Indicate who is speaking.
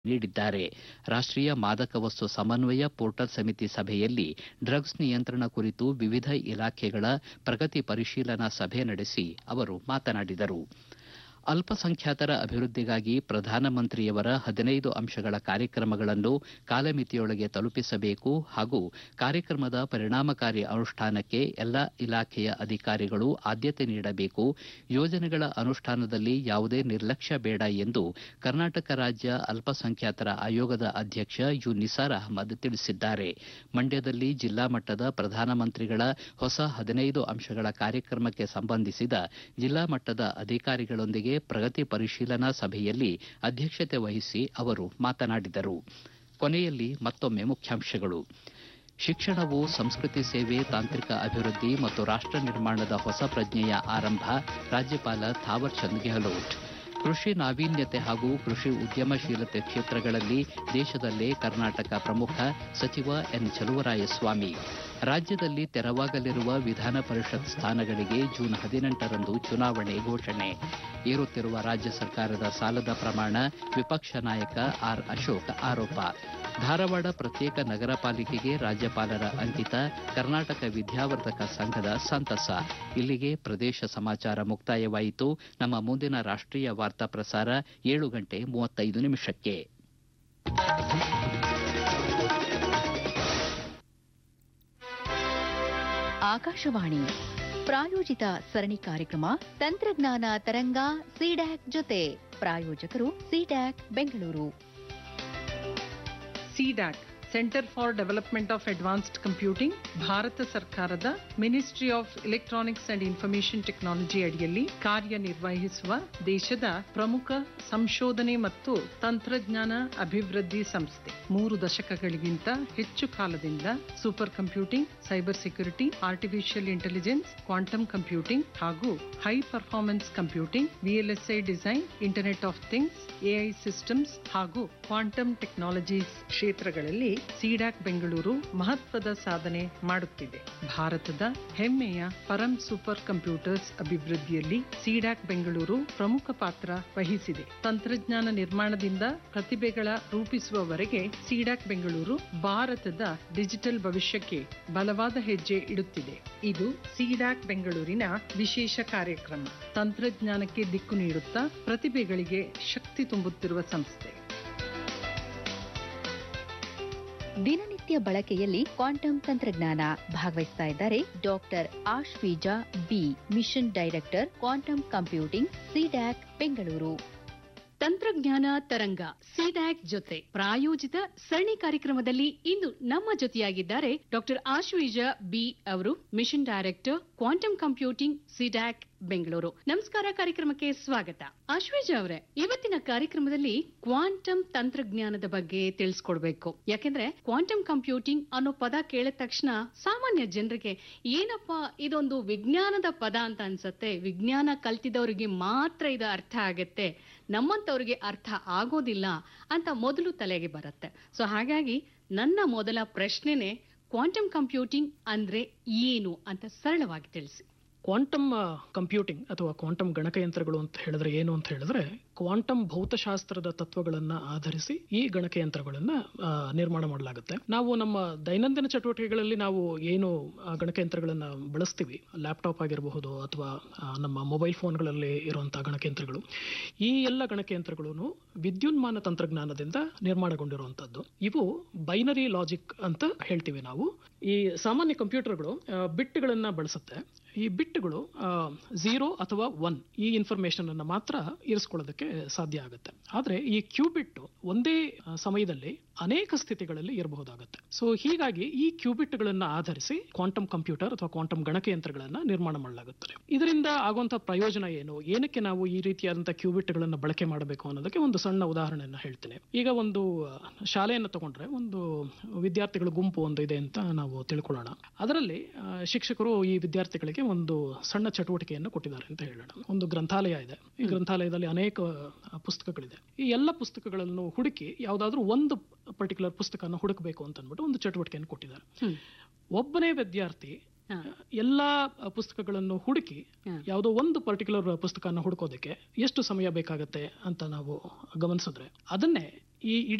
Speaker 1: ನೀಡಿದ್ದಾರೆ ರಾಷ್ಟೀಯ ಮಾದಕ ವಸ್ತು ಸಮನ್ವಯ ಪೋರ್ಟಲ್ ಸಮಿತಿ ಸಭೆಯಲ್ಲಿ ಡ್ರಗ್ಸ್ ನಿಯಂತ್ರಣ ಕುರಿತು ವಿವಿಧ ಇಲಾಖೆಗಳ ಪ್ರಗತಿ ಪರಿಶೀಲನಾ ಸಭೆ ನಡೆಸಿ ಅವರು ಮಾತನಾಡಿದರು ಅಲ್ಪಸಂಖ್ಯಾತರ ಅಭಿವೃದ್ಧಿಗಾಗಿ ಪ್ರಧಾನಮಂತ್ರಿಯವರ ಹದಿನೈದು ಅಂಶಗಳ ಕಾರ್ಯಕ್ರಮಗಳನ್ನು ಕಾಲಮಿತಿಯೊಳಗೆ ತಲುಪಿಸಬೇಕು ಹಾಗೂ ಕಾರ್ಯಕ್ರಮದ ಪರಿಣಾಮಕಾರಿ ಅನುಷ್ಠಾನಕ್ಕೆ ಎಲ್ಲ ಇಲಾಖೆಯ ಅಧಿಕಾರಿಗಳು ಆದ್ಯತೆ ನೀಡಬೇಕು ಯೋಜನೆಗಳ ಅನುಷ್ಠಾನದಲ್ಲಿ ಯಾವುದೇ ನಿರ್ಲಕ್ಷ್ಯ ಬೇಡ ಎಂದು ಕರ್ನಾಟಕ ರಾಜ್ಯ ಅಲ್ಪಸಂಖ್ಯಾತರ ಆಯೋಗದ ಅಧ್ಯಕ್ಷ ಯು ನಿಸಾರ್ ಅಹಮದ್ ತಿಳಿಸಿದ್ದಾರೆ ಮಂಡ್ಯದಲ್ಲಿ ಜಿಲ್ಲಾ ಮಟ್ಟದ ಪ್ರಧಾನಮಂತ್ರಿಗಳ ಹೊಸ ಹದಿನೈದು ಅಂಶಗಳ ಕಾರ್ಯಕ್ರಮಕ್ಕೆ ಸಂಬಂಧಿಸಿದ ಜಿಲ್ಲಾ ಮಟ್ಟದ ಅಧಿಕಾರಿಗಳೊಂದಿಗೆ ಪ್ರಗತಿ ಪರಿಶೀಲನಾ ಸಭೆಯಲ್ಲಿ ಅಧ್ಯಕ್ಷತೆ ವಹಿಸಿ ಅವರು ಮಾತನಾಡಿದರು ಕೊನೆಯಲ್ಲಿ ಮತ್ತೊಮ್ಮೆ ಮುಖ್ಯಾಂಶಗಳು ಶಿಕ್ಷಣವು ಸಂಸ್ಕೃತಿ ಸೇವೆ ತಾಂತ್ರಿಕ ಅಭಿವೃದ್ಧಿ ಮತ್ತು ರಾಷ್ಟ ನಿರ್ಮಾಣದ ಹೊಸ ಪ್ರಜ್ಞೆಯ ಆರಂಭ ರಾಜ್ಯಪಾಲ ಥಾವರ್ ಚಂದ್ ಗೆಹ್ಲೋಟ್ ಕೃಷಿ ನಾವೀನ್ಯತೆ ಹಾಗೂ ಕೃಷಿ ಉದ್ಯಮಶೀಲತೆ ಕ್ಷೇತ್ರಗಳಲ್ಲಿ ದೇಶದಲ್ಲೇ ಕರ್ನಾಟಕ ಪ್ರಮುಖ ಸಚಿವ ಎನ್ ಚಲುವರಾಯಸ್ವಾಮಿ ರಾಜ್ಯದಲ್ಲಿ ತೆರವಾಗಲಿರುವ ವಿಧಾನ ಪರಿಷತ್ ಸ್ಥಾನಗಳಿಗೆ ಜೂನ್ ಹದಿನೆಂಟರಂದು ಚುನಾವಣೆ ಘೋಷಣೆ ಏರುತ್ತಿರುವ ರಾಜ್ಯ ಸರ್ಕಾರದ ಸಾಲದ ಪ್ರಮಾಣ ವಿಪಕ್ಷ ನಾಯಕ ಆರ್ ಅಶೋಕ್ ಆರೋಪ ಧಾರವಾಡ ಪ್ರತ್ಯೇಕ ನಗರ ಪಾಲಿಕೆಗೆ ರಾಜ್ಯಪಾಲರ ಅಂಕಿತ ಕರ್ನಾಟಕ ವಿದ್ಯಾವರ್ಧಕ ಸಂಘದ ಸಂತಸ ಇಲ್ಲಿಗೆ ಪ್ರದೇಶ ಸಮಾಚಾರ ಮುಕ್ತಾಯವಾಯಿತು ನಮ್ಮ ಮುಂದಿನ ರಾಷ್ಟೀಯ ವಾರ್ತಾ ಪ್ರಸಾರ ಏಳು ಗಂಟೆ ಮೂವತ್ತೈದು ನಿಮಿಷಕ್ಕೆ
Speaker 2: ಆಕಾಶವಾಣಿ ಪ್ರಾಯೋಜಿತ ಸರಣಿ ಕಾರ್ಯಕ್ರಮ ತಂತ್ರಜ್ಞಾನ ತರಂಗ ಸಿಡ್ಯಾಕ್ ಜೊತೆ ಪ್ರಾಯೋಜಕರು CDAC Bengaluru
Speaker 3: CDAC centre for development of advanced computing ಭಾರತ ಸರ್ಕಾರದ ministry of electronics and information technology ಅಡಿಯಲ್ಲಿ ಕಾರ್ಯನಿರ್ವಹಿಸುವ ದೇಶದ ಪ್ರಮುಖ ಸಂಶೋಧನೆ ಮತ್ತು ತಂತ್ರಜ್ಞಾನ ಅಭಿವೃದ್ಧಿ ಸಂಸ್ಥೆ ಮೂರು ದಶಕಗಳಿಗಿಂತ ಹೆಚ್ಚು ಕಾಲದಿಂದ super computing cyber security artificial intelligence quantum computing ಹಾಗೂ high performance computing VLSI design internet of things AI systems ಹಾಗೂ ಕ್ವಾಂಟಮ್ ಟೆಕ್ನಾಲಜೀಸ್ ಕ್ಷೇತ್ರಗಳಲ್ಲಿ ಸಿಡಾಕ್ ಬೆಂಗಳೂರು ಮಹತ್ವದ ಸಾಧನೆ ಮಾಡುತ್ತಿದೆ ಭಾರತದ ಹೆಮ್ಮೆಯ ಪರಂ ಸೂಪರ್ ಕಂಪ್ಯೂಟರ್ಸ್ ಅಭಿವೃದ್ಧಿಯಲ್ಲಿ ಸಿಡಾಕ್ ಬೆಂಗಳೂರು ಪ್ರಮುಖ ಪಾತ್ರ ವಹಿಸಿದೆ ತಂತ್ರಜ್ಞಾನ ನಿರ್ಮಾಣದಿಂದ ಪ್ರತಿಭೆಗಳ ರೂಪಿಸುವವರೆಗೆ ಸಿಡಾಕ್ ಬೆಂಗಳೂರು ಭಾರತದ ಡಿಜಿಟಲ್ ಭವಿಷ್ಯಕ್ಕೆ ಬಲವಾದ ಹೆಜ್ಜೆ ಇಡುತ್ತಿದೆ ಇದು ಸಿಡಾಕ್ ಬೆಂಗಳೂರಿನ ವಿಶೇಷ ಕಾರ್ಯಕ್ರಮ ತಂತ್ರಜ್ಞಾನಕ್ಕೆ ದಿಕ್ಕು ನೀಡುತ್ತಾ ಪ್ರತಿಭೆಗಳಿಗೆ ಶಕ್ತಿ ತುಂಬುತ್ತಿರುವ ಸಂಸ್ಥೆ
Speaker 2: ದಿನನಿತ್ಯ ಬಳಕೆಯಲ್ಲಿ ಕ್ವಾಂಟಮ್ ತಂತ್ರಜ್ಞಾನ ಭಾಗವಹಿಸ್ತಾ ಇದ್ದಾರೆ doctor Ashwija B mission director quantum computing CDAC Bengaluru
Speaker 4: ತಂತ್ರಜ್ಞಾನ ತರಂಗ ಸಿಡ್ಯಾಕ್ ಜೊತೆ ಪ್ರಾಯೋಜಿತ ಸರಣಿ ಕಾರ್ಯಕ್ರಮದಲ್ಲಿ ಇಂದು ನಮ್ಮ ಜೊತೆಯಾಗಿದ್ದಾರೆ ಡಾಕ್ಟರ್ ಆಶ್ವೀಜ ಬಿ ಅವರು mission director quantum computing CDAC Bengaluru ನಮಸ್ಕಾರ ಕಾರ್ಯಕ್ರಮಕ್ಕೆ ಸ್ವಾಗತ ಆಶ್ವೇಜ ಅವರೇ ಇವತ್ತಿನ ಕಾರ್ಯಕ್ರಮದಲ್ಲಿ ಕ್ವಾಂಟಮ್ ತಂತ್ರಜ್ಞಾನದ ಬಗ್ಗೆ ತಿಳಿಸ್ಕೊಡ್ಬೇಕು ಯಾಕೆಂದ್ರೆ ಕ್ವಾಂಟಮ್ ಕಂಪ್ಯೂಟಿಂಗ್ ಅನ್ನೋ ಪದ ಕೇಳಿದ ತಕ್ಷಣ ಸಾಮಾನ್ಯ ಜನರಿಗೆ ಏನಪ್ಪಾ ಇದೊಂದು ವಿಜ್ಞಾನದ ಪದ ಅಂತ ಅನ್ಸತ್ತೆ ವಿಜ್ಞಾನ ಕಲ್ತಿದವರಿಗೆ ಮಾತ್ರ ಇದು ಅರ್ಥ ಆಗತ್ತೆ ನಮ್ಮಂತವ್ರಿಗೆ ಅರ್ಥ ಆಗೋದಿಲ್ಲ ಅಂತ ಮೊದಲು ತಲೆಗೆ ಬರುತ್ತೆ ಸೊ ಹಾಗಾಗಿ ನನ್ನ ಮೊದಲ ಪ್ರಶ್ನೆನೆ ಕ್ವಾಂಟಮ್ ಕಂಪ್ಯೂಟಿಂಗ್ ಅಂದ್ರೆ ಏನು ಅಂತ ಸರಳವಾಗಿ ತಿಳಿಸಿ
Speaker 5: ಕ್ವಾಂಟಮ್ ಕಂಪ್ಯೂಟಿಂಗ್ ಅಥವಾ ಕ್ವಾಂಟಮ್ ಗಣಕಯಂತ್ರಗಳು ಅಂತ ಹೇಳಿದ್ರೆ ಏನು ಅಂತ ಹೇಳಿದ್ರೆ ಕ್ವಾಂಟಮ್ ಭೌತಶಾಸ್ತ್ರದ ತತ್ವಗಳನ್ನ ಆಧರಿಸಿ ಈ ಗಣಕಯಂತ್ರಗಳನ್ನ ಆ, ನಿರ್ಮಾಣ ಮಾಡಲಾಗುತ್ತೆ ನಾವು ನಮ್ಮ ದೈನಂದಿನ ಚಟುವಟಿಕೆಗಳಲ್ಲಿ ನಾವು ಏನು ಆ, ಗಣಕಯಂತ್ರಗಳನ್ನ ಬಳಸ್ತೀವಿ ಲ್ಯಾಪ್ಟಾಪ್ ಆಗಿರಬಹುದು ಅಥವಾ ಆ, ನಮ್ಮ ಮೊಬೈಲ್ ಫೋನ್ಗಳಲ್ಲಿ ಇರುವಂತಹ ಗಣಕಯಂತ್ರಗಳು ಈ ಎಲ್ಲ ಗಣಕಯಂತ್ರಗಳು ವಿದ್ಯುನ್ಮಾನ ತಂತ್ರಜ್ಞಾನದಿಂದ ನಿರ್ಮಾಣಗೊಂಡಿರುವಂತದ್ದು ಇವು ಬೈನರಿ ಲಾಜಿಕ್ ಅಂತ ಹೇಳ್ತೀವಿ ನಾವು ಈ ಸಾಮಾನ್ಯ ಕಂಪ್ಯೂಟರ್ಗಳು ಬಿಟ್ಗಳನ್ನ ಬಳಸುತ್ತೆ ಈ ಬಿಟ್ಗಳು ಝೀರೋ ಅಥವಾ ಒನ್ ಈ ಇನ್ಫಾರ್ಮೇಶನ್ ಅನ್ನ ಮಾತ್ರ ಇರಿಸ್ಕೊಳ್ಳೋದಕ್ಕೆ ಸಾಧ್ಯ ಆಗುತ್ತೆ ಆದ್ರೆ ಈ ಕ್ಯೂಬಿಟ್ ಒಂದೇ ಆ, ಸಮಯದಲ್ಲಿ ಅನೇಕ ಸ್ಥಿತಿಗಳಲ್ಲಿ ಇರಬಹುದಾಗುತ್ತೆ ಸೊ ಹೀಗಾಗಿ ಈ ಕ್ಯೂಬಿಟ್ಗಳನ್ನ ಆಧರಿಸಿ ಕ್ವಾಂಟಮ್ ಕಂಪ್ಯೂಟರ್ ಅಥವಾ ಕ್ವಾಂಟಮ್ ಗಣಕಯಂತ್ರಗಳನ್ನ ನಿರ್ಮಾಣ ಮಾಡಲಾಗುತ್ತದೆ ಇದರಿಂದ ಆಗುವಂತಹ ಪ್ರಯೋಜನ ಏನು ಏನಕ್ಕೆ ನಾವು ಈ ರೀತಿಯಾದಂತಹ ಕ್ಯೂಬಿಟ್ಗಳನ್ನ ಬಳಕೆ ಮಾಡಬೇಕು ಅನ್ನೋದಕ್ಕೆ ಒಂದು ಸಣ್ಣ ಉದಾಹರಣೆಯನ್ನ ಹೇಳ್ತೇನೆ ಈಗ ಒಂದು ಆ, ಶಾಲೆಯನ್ನ ತಗೊಂಡ್ರೆ ಒಂದು ವಿದ್ಯಾರ್ಥಿಗಳ ಗುಂಪು ಒಂದು ಇದೆ ಅಂತ ನಾವು ತಿಳ್ಕೊಳ್ಳೋಣ ಅದರಲ್ಲಿ ಆ, ಶಿಕ್ಷಕರು ಈ ವಿದ್ಯಾರ್ಥಿಗಳಿಗೆ ಒಂದು ಸಣ್ಣ ಚಟುವಟಿಕೆಯನ್ನು ಕೊಟ್ಟಿದ್ದಾರೆ ಅಂತ ಹೇಳೋಣ ಒಂದು ಗ್ರಂಥಾಲಯ ಇದೆ ಈ ಗ್ರಂಥಾಲಯದಲ್ಲಿ ಅನೇಕ ಆ, ಪುಸ್ತಕಗಳಿದೆ ಈ ಎಲ್ಲ ಪುಸ್ತಕಗಳನ್ನು ಹುಡುಕಿ ಯಾವುದಾದ್ರೂ ಒಂದು ಪರ್ಟಿಕ್ಯುಲರ್ ಪುಸ್ತಕನ ಹುಡುಕಬೇಕು ಅಂತ ಅಂದ್ಬಿಟ್ಟು ಒಂದು ಚಟುವಟಿಕೆಯನ್ನು ಕೊಟ್ಟಿದ್ದಾರೆ
Speaker 4: ಹ್ಮ್.
Speaker 5: ಒಬ್ಬನೇ ವಿದ್ಯಾರ್ಥಿ
Speaker 4: ಹಾ.
Speaker 5: ಎಲ್ಲಾ ಪುಸ್ತಕಗಳನ್ನು ಹುಡುಕಿ
Speaker 4: ಹಾ.
Speaker 5: ಯಾವುದೋ ಒಂದು ಪರ್ಟಿಕ್ಯುಲರ್ ಪುಸ್ತಕನ ಹುಡುಕೋದಕ್ಕೆ ಎಷ್ಟು ಸಮಯ ಬೇಕಾಗತ್ತೆ ಅಂತ ನಾವು ಗಮನಿಸಿದ್ರೆ ಅದನ್ನೇ ಈ ಇಡೀ